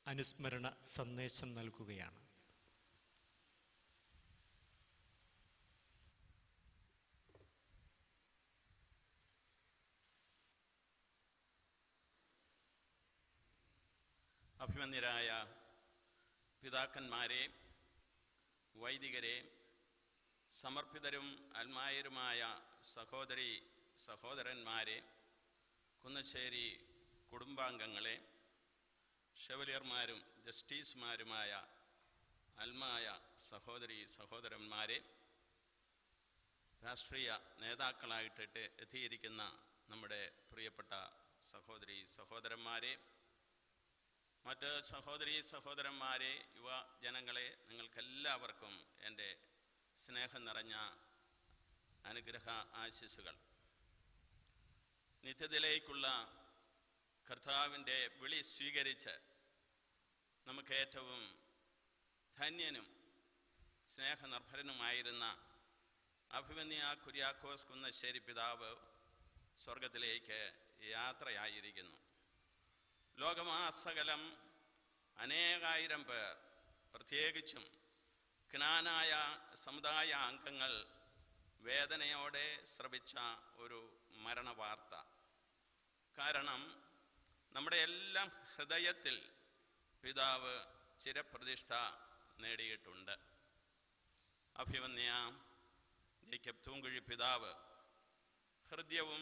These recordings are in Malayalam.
അനുസ്മരണ സന്ദേശം നൽകുകയാണ് അഭിമന്യരായ പിതാക്കന്മാരെ വൈദികരെ സമർപ്പിതരും അൽമായരുമായ സഹോദരി സഹോദരന്മാരെ കുന്നശ്ശേരി കുടുംബാംഗങ്ങളെ ഷെവലിയർമാരും ജസ്റ്റിസുമാരുമായ അൽമായ സഹോദരി സഹോദരന്മാരെ രാഷ്ട്രീയ നേതാക്കളായിട്ടിട്ട് എത്തിയിരിക്കുന്ന നമ്മുടെ പ്രിയപ്പെട്ട സഹോദരി സഹോദരന്മാരെ മറ്റ് സഹോദരി സഹോദരന്മാരെ യുവജനങ്ങളെ നിങ്ങൾക്കെല്ലാവർക്കും എൻ്റെ സ്നേഹം നിറഞ്ഞ അനുഗ്രഹ ആശിസുകൾ നിത്യത്തിലേക്കുള്ള കർത്താവിൻ്റെ വിളി സ്വീകരിച്ച് നമുക്ക് ഏറ്റവും ധന്യനും സ്നേഹനിർഭരനുമായിരുന്ന അഭിമന്യ കുര്യാക്കോസ് കുന്നശ്ശേരി പിതാവ് സ്വർഗത്തിലേക്ക് യാത്രയായിരിക്കുന്നു ലോകമാസകലം അനേകായിരം പേർ പ്രത്യേകിച്ചും ജ്ഞാനായ സമുദായ അംഗങ്ങൾ വേദനയോടെ ശ്രവിച്ച ഒരു മരണവാർത്ത കാരണം നമ്മുടെ എല്ലാം ഹൃദയത്തിൽ പിതാവ് ചിരപ്രതിഷ്ഠ നേടിയിട്ടുണ്ട് അഭിമന്യ ജേക്കബ് തൂങ്കുഴി പിതാവ് ഹൃദ്യവും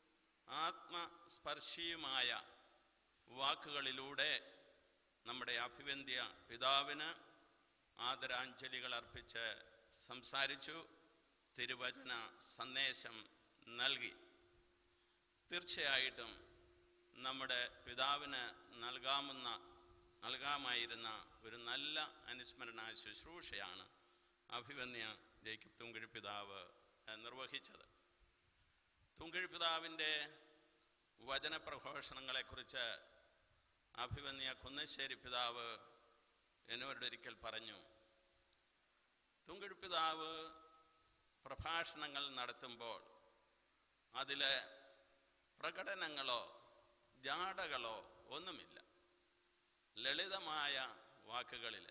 ആത്മസ്പർശിയുമായ വാക്കുകളിലൂടെ നമ്മുടെ അഭിവന്ധ്യ പിതാവിന് ആദരാഞ്ജലികൾ അർപ്പിച്ച് സംസാരിച്ചു തിരുവചന സന്ദേശം നൽകി തീർച്ചയായിട്ടും നമ്മുടെ പിതാവിന് നൽകാമെന്ന നൽകാമായിരുന്ന ഒരു നല്ല അനുസ്മരണ ശുശ്രൂഷയാണ് അഭിവന്യ ജേക്കബ് തുങ്കിഴി പിതാവ് നിർവഹിച്ചത് തുങ്കിഴി പിതാവിൻ്റെ വചനപ്രഘോഷണങ്ങളെക്കുറിച്ച് അഭിവന്യ കുന്നശ്ശേരി പിതാവ് എന്നോടൊരിക്കൽ പറഞ്ഞു തുങ്കിഴി പിതാവ് പ്രഭാഷണങ്ങൾ നടത്തുമ്പോൾ അതിലെ പ്രകടനങ്ങളോ ജാടകളോ ഒന്നുമില്ല ലളിതമായ വാക്കുകളിൽ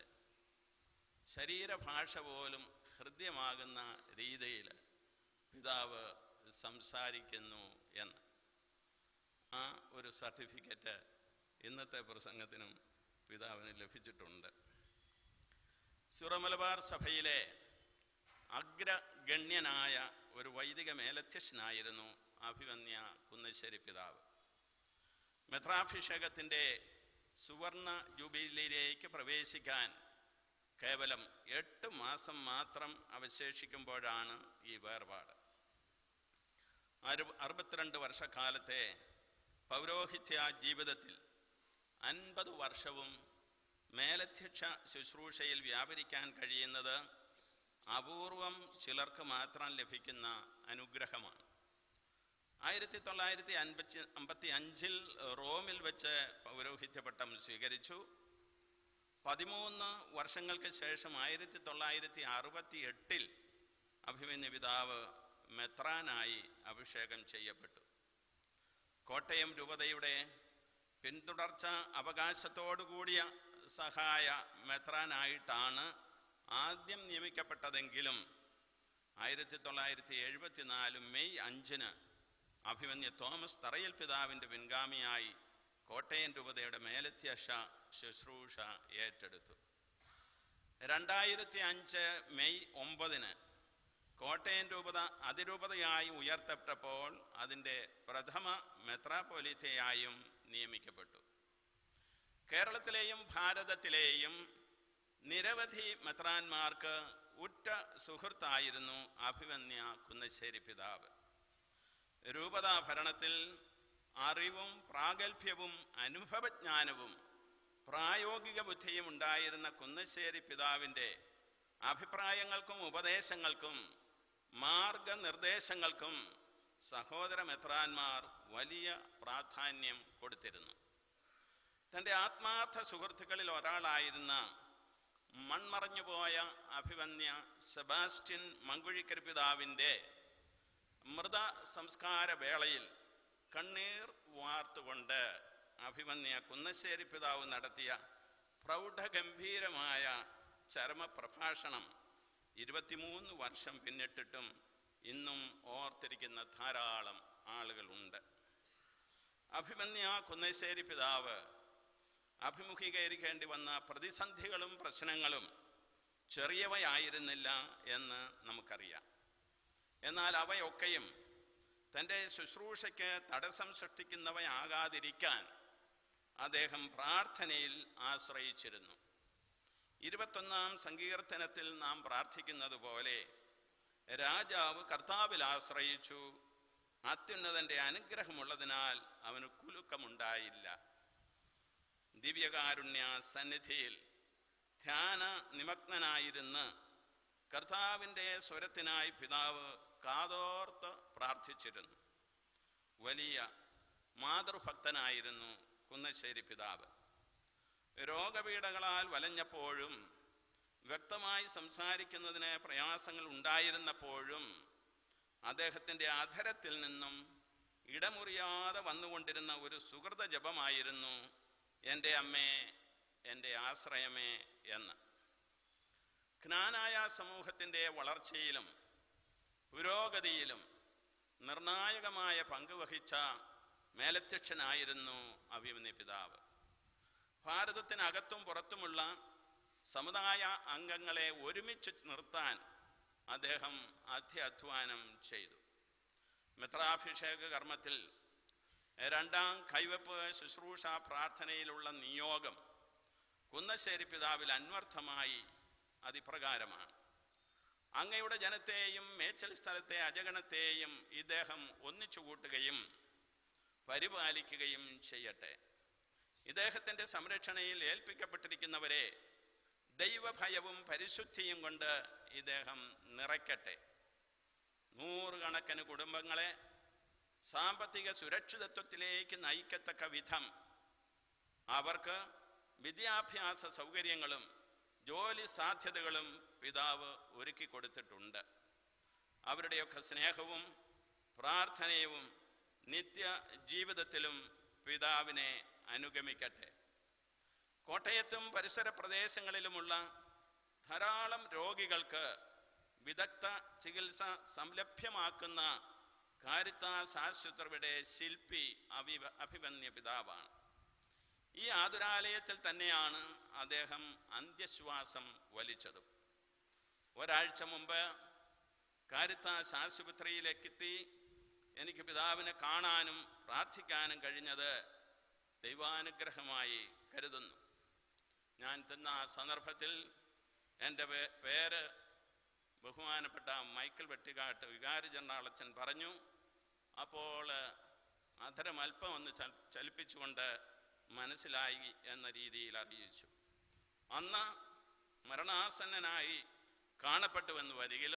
ശരീരഭാഷ പോലും ഹൃദ്യമാകുന്ന രീതിയിൽ പിതാവ് സംസാരിക്കുന്നു എന്ന് ആ ഒരു സർട്ടിഫിക്കറ്റ് ഇന്നത്തെ പ്രസംഗത്തിനും പിതാവിന് ലഭിച്ചിട്ടുണ്ട് സുറമലബാർ സഭയിലെ അഗ്രഗണ്യനായ ഒരു വൈദിക മേലധ്യക്ഷനായിരുന്നു അഭിവന്യ കുന്നശ്ശേരി പിതാവ് മെത്രാഭിഷേകത്തിൻ്റെ സുവർണ ജൂബിലിയിലേക്ക് പ്രവേശിക്കാൻ കേവലം എട്ട് മാസം മാത്രം അവശേഷിക്കുമ്പോഴാണ് ഈ വേർപാട് അറു അറുപത്തിരണ്ട് വർഷക്കാലത്തെ പൗരോഹിത്യ ജീവിതത്തിൽ അൻപത് വർഷവും മേലധ്യക്ഷ ശുശ്രൂഷയിൽ വ്യാപരിക്കാൻ കഴിയുന്നത് അപൂർവം ചിലർക്ക് മാത്രം ലഭിക്കുന്ന അനുഗ്രഹമാണ് ആയിരത്തി തൊള്ളായിരത്തി അൻപത്തി അമ്പത്തി അഞ്ചിൽ റോമിൽ വെച്ച് പൗരോഹിത്യ പട്ടം സ്വീകരിച്ചു പതിമൂന്ന് വർഷങ്ങൾക്ക് ശേഷം ആയിരത്തി തൊള്ളായിരത്തി അറുപത്തി എട്ടിൽ അഭിമന്യ പിതാവ് മെത്രാനായി അഭിഷേകം ചെയ്യപ്പെട്ടു കോട്ടയം രൂപതയുടെ പിന്തുടർച്ച അവകാശത്തോടുകൂടിയ സഹായ മെത്രാനായിട്ടാണ് ആദ്യം നിയമിക്കപ്പെട്ടതെങ്കിലും ആയിരത്തി തൊള്ളായിരത്തി എഴുപത്തിനാല് മെയ് അഞ്ചിന് അഭിമന്യ തോമസ് തറയിൽ പിതാവിൻ്റെ പിൻഗാമിയായി കോട്ടയം രൂപതയുടെ മേലധ്യക്ഷ ശുശ്രൂഷ ഏറ്റെടുത്തു രണ്ടായിരത്തി അഞ്ച് മെയ് ഒമ്പതിന് കോട്ടയം രൂപത അതിരൂപതയായി ഉയർത്തപ്പെട്ടപ്പോൾ അതിൻ്റെ പ്രഥമ മെത്രാപോലിത്തയായും നിയമിക്കപ്പെട്ടു കേരളത്തിലെയും ഭാരതത്തിലെയും നിരവധി മെത്രാന്മാർക്ക് ഉറ്റ സുഹൃത്തായിരുന്നു അഭിമന്യ കുന്നശ്ശേരി പിതാവ് രൂപതാ ഭരണത്തിൽ അറിവും പ്രാഗൽഭ്യവും അനുഭവജ്ഞാനവും പ്രായോഗിക ബുദ്ധിയും ഉണ്ടായിരുന്ന കുന്നശ്ശേരി പിതാവിൻ്റെ അഭിപ്രായങ്ങൾക്കും ഉപദേശങ്ങൾക്കും മാർഗനിർദ്ദേശങ്ങൾക്കും സഹോദര മെത്രാന്മാർ വലിയ പ്രാധാന്യം കൊടുത്തിരുന്നു തൻ്റെ ആത്മാർത്ഥ സുഹൃത്തുക്കളിൽ ഒരാളായിരുന്ന മൺമറഞ്ഞുപോയ അഭിവന്യ സെബാസ്റ്റ്യൻ മങ്കുഴിക്കർ പിതാവിൻ്റെ മൃത സംസ്കാര വേളയിൽ കണ്ണീർ വാർത്തുകൊണ്ട് അഭിമന്യ കുന്നശ്ശേരി പിതാവ് നടത്തിയ പ്രൗഢഗംഭീരമായ ചരമപ്രഭാഷണം ഇരുപത്തിമൂന്ന് വർഷം പിന്നിട്ടിട്ടും ഇന്നും ഓർത്തിരിക്കുന്ന ധാരാളം ആളുകളുണ്ട് അഭിമന്യ കുന്നശ്ശേരി പിതാവ് അഭിമുഖീകരിക്കേണ്ടി വന്ന പ്രതിസന്ധികളും പ്രശ്നങ്ങളും ചെറിയവയായിരുന്നില്ല എന്ന് നമുക്കറിയാം എന്നാൽ അവയൊക്കെയും തൻ്റെ ശുശ്രൂഷയ്ക്ക് തടസ്സം സൃഷ്ടിക്കുന്നവയാകാതിരിക്കാൻ അദ്ദേഹം പ്രാർത്ഥനയിൽ ആശ്രയിച്ചിരുന്നു ഇരുപത്തൊന്നാം സങ്കീർത്തനത്തിൽ നാം പ്രാർത്ഥിക്കുന്നത് പോലെ രാജാവ് കർത്താവിൽ ആശ്രയിച്ചു അത്യുന്നതന്റെ അനുഗ്രഹമുള്ളതിനാൽ അവന് കുലുക്കമുണ്ടായില്ല ദിവ്യകാരുണ്യ സന്നിധിയിൽ ധ്യാന നിമഗ്നനായിരുന്ന് കർത്താവിൻ്റെ സ്വരത്തിനായി പിതാവ് കാതോർത്ത് പ്രാർത്ഥിച്ചിരുന്നു വലിയ മാതൃഭക്തനായിരുന്നു കുന്നശ്ശേരി പിതാവ് രോഗപീഠകളാൽ വലഞ്ഞപ്പോഴും വ്യക്തമായി സംസാരിക്കുന്നതിന് പ്രയാസങ്ങൾ ഉണ്ടായിരുന്നപ്പോഴും അദ്ദേഹത്തിൻ്റെ അധരത്തിൽ നിന്നും ഇടമുറിയാതെ വന്നുകൊണ്ടിരുന്ന ഒരു സുഹൃത ജപമായിരുന്നു എൻ്റെ അമ്മേ എൻ്റെ ആശ്രയമേ എന്ന് ജ്ഞാനായ സമൂഹത്തിൻ്റെ വളർച്ചയിലും പുരോഗതിയിലും നിർണായകമായ പങ്കുവഹിച്ച മേലധ്യക്ഷനായിരുന്നു അഭിമന്യ പിതാവ് ഭാരതത്തിനകത്തും പുറത്തുമുള്ള സമുദായ അംഗങ്ങളെ ഒരുമിച്ച് നിർത്താൻ അദ്ദേഹം അധ്യധ്വാനം ചെയ്തു മിത്രാഭിഷേക കർമ്മത്തിൽ രണ്ടാം കൈവപ്പ് ശുശ്രൂഷ പ്രാർത്ഥനയിലുള്ള നിയോഗം കുന്നശ്ശേരി പിതാവിൽ അന്വർത്ഥമായി അതിപ്രകാരമാണ് അങ്ങയുടെ ജനത്തെയും മേച്ചൽ സ്ഥലത്തെ അജഗണത്തെയും ഇദ്ദേഹം ഒന്നിച്ചു കൂട്ടുകയും പരിപാലിക്കുകയും ചെയ്യട്ടെ ഇദ്ദേഹത്തിൻ്റെ സംരക്ഷണയിൽ ഏൽപ്പിക്കപ്പെട്ടിരിക്കുന്നവരെ ദൈവഭയവും പരിശുദ്ധിയും കൊണ്ട് ഇദ്ദേഹം നിറയ്ക്കട്ടെ നൂറുകണക്കിന് കുടുംബങ്ങളെ സാമ്പത്തിക സുരക്ഷിതത്വത്തിലേക്ക് നയിക്കത്തക്ക വിധം അവർക്ക് വിദ്യാഭ്യാസ സൗകര്യങ്ങളും ജോലി സാധ്യതകളും പിതാവ് ഒരുക്കി കൊടുത്തിട്ടുണ്ട് അവരുടെയൊക്കെ സ്നേഹവും പ്രാർത്ഥനയും നിത്യ ജീവിതത്തിലും പിതാവിനെ അനുഗമിക്കട്ടെ കോട്ടയത്തും പരിസര പ്രദേശങ്ങളിലുമുള്ള ധാരാളം രോഗികൾക്ക് വിദഗ്ധ ചികിത്സ സംലഭ്യമാക്കുന്ന കാരിത്താസ് ആശുപത്രിയുടെ ശില്പി അഭിവ അഭിമന്യ പിതാവാണ് ഈ ആതുരാലയത്തിൽ തന്നെയാണ് അദ്ദേഹം അന്ത്യശ്വാസം വലിച്ചതും ഒരാഴ്ച മുമ്പ് കാരിത്താസ് ആശുപത്രിയിലേക്കെത്തി എനിക്ക് പിതാവിനെ കാണാനും പ്രാർത്ഥിക്കാനും കഴിഞ്ഞത് ദൈവാനുഗ്രഹമായി കരുതുന്നു ഞാൻ തിന്ന ആ സന്ദർഭത്തിൽ എൻ്റെ പേ- പേര് ബഹുമാനപ്പെട്ട മൈക്കിൾ വെട്ടിക്കാട്ട് വികാരി ജനറാളച്ചൻ പറഞ്ഞു അപ്പോൾ അധരം അല്പം ഒന്ന് ചൽ- ചലിപ്പിച്ചുകൊണ്ട് മനസ്സിലായി എന്ന രീതിയിൽ അറിയിച്ചു അന്ന് മരണാസന്നനായി കാണപ്പെട്ടുവെന്ന് വരികിലും